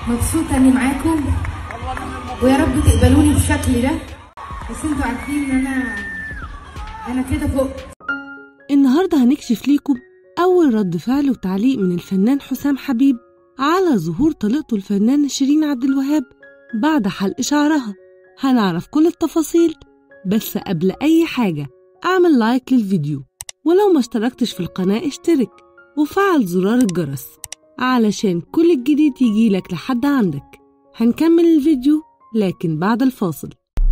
مبسوطة إني معاكم ويا رب تقبلوني بالشكل ده بس انتوا عارفين إن أنا أنا كده فوق النهاردة هنكشف ليكم أول رد فعل وتعليق من الفنان حسام حبيب على ظهور طليقته الفنانة شيرين عبد الوهاب بعد حلق شعرها هنعرف كل التفاصيل بس قبل أي حاجة اعمل لايك للفيديو ولو ما اشتركتش في القناة اشترك وفعل زرار الجرس علشان كل الجديد يجيلك لحد عندك هنكمل الفيديو لكن بعد الفاصل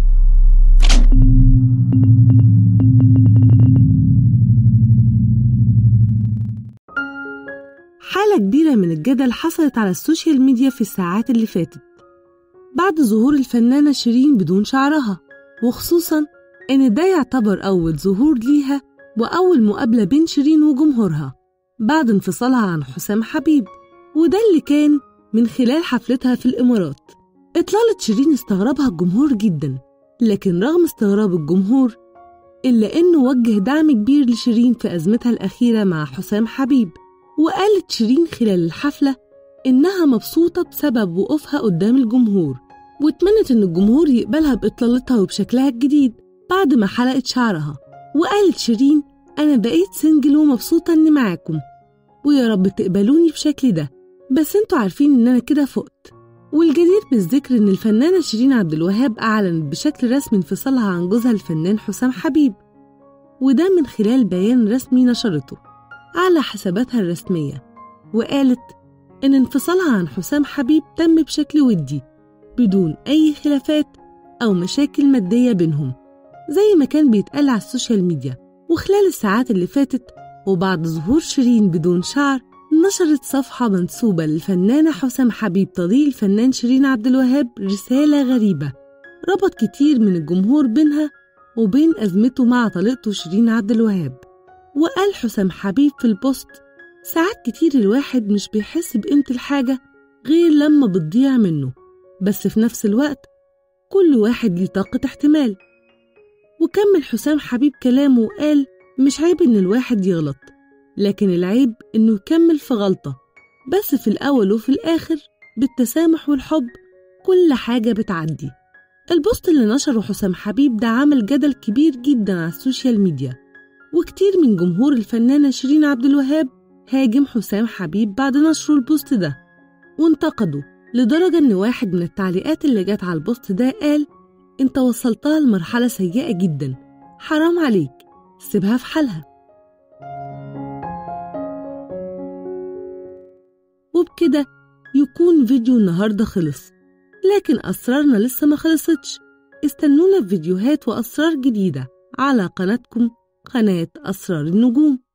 حالة كبيرة من الجدل حصلت على السوشيال ميديا في الساعات اللي فاتت بعد ظهور الفنانة شيرين بدون شعرها وخصوصا إن ده يعتبر أول ظهور ليها وأول مقابلة بين شيرين وجمهورها بعد انفصالها عن حسام حبيب وده اللي كان من خلال حفلتها في الإمارات إطلالة شيرين استغربها الجمهور جدا لكن رغم استغراب الجمهور إلا إنه وجه دعم كبير لشيرين في أزمتها الأخيرة مع حسام حبيب وقالت شيرين خلال الحفلة إنها مبسوطة بسبب وقوفها قدام الجمهور واتمنت إن الجمهور يقبلها بإطلالتها وبشكلها الجديد بعد ما حلقت شعرها وقالت شيرين أنا بقيت سنجل ومبسوطة إني معاكم ويا رب تقبلوني بشكل ده بس انتوا عارفين إن أنا كده فقت والجدير بالذكر إن الفنانة شيرين عبد الوهاب أعلنت بشكل رسمي انفصالها عن جوزها الفنان حسام حبيب وده من خلال بيان رسمي نشرته على حساباتها الرسمية وقالت إن انفصالها عن حسام حبيب تم بشكل ودي بدون أي خلافات أو مشاكل مادية بينهم زي ما كان بيتقال على السوشيال ميديا وخلال الساعات اللي فاتت وبعد ظهور شيرين بدون شعر نشرت صفحة منسوبة للفنانة حسام حبيب طليق الفنان شيرين عبد الوهاب رسالة غريبة ربط كتير من الجمهور بينها وبين أزمته مع طليقته شيرين عبد الوهاب وقال حسام حبيب في البوست ساعات كتير الواحد مش بيحس بقيمة الحاجة غير لما بتضيع منه بس في نفس الوقت كل واحد ليه طاقة احتمال وكمل حسام حبيب كلامه وقال مش عيب إن الواحد يغلط لكن العيب إنه يكمل في غلطة بس في الأول وفي الآخر بالتسامح والحب كل حاجة بتعدي البوست اللي نشره حسام حبيب ده عمل جدل كبير جدا على السوشيال ميديا وكتير من جمهور الفنانة شيرين عبد الوهاب هاجم حسام حبيب بعد نشره البوست ده وانتقده لدرجة إن واحد من التعليقات اللي جت على البوست ده قال انت وصلتها لمرحلة سيئة جدا حرام عليك سيبها في حالها وبكده يكون فيديو النهاردة خلص لكن أسرارنا لسه ما خلصتش استنونا في فيديوهات وأسرار جديدة على قناتكم قناة أسرار النجوم